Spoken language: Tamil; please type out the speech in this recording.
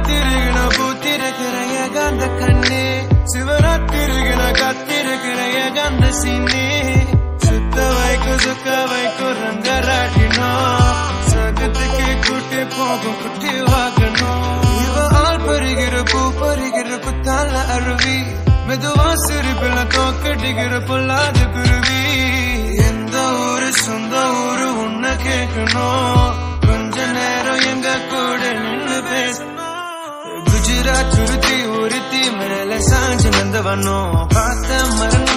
காத்திருக்கிற பூத்திருக்கிற ஏகாந்த கண்ணே சிவராத்திருக்கிற காத்திருக்கிற ஏகாந்த சீனே சுத்த வைக்கும் சுக்க வைக்கும் ரங்கராட்டினோம் சகத்துக்கு கூட்டி போகும் குட்டி வாக்கணும் இவ ஆள் பருகிற பூ பருகிற புத்தால அருவி மெதுவா சிரிப்பில் தோக்கடிக்கிற பொல்லாத குருவி எந்த ஊரு சொந்த ஊரு உன்னை கேட்கணும் கொஞ்ச நேரம் எங்க கூட நின்னு பேசணும் குஜராத் சுருத்தி ஒருத்தி மேல சாஞ்சு நந்தவனும் பார்த்த மரண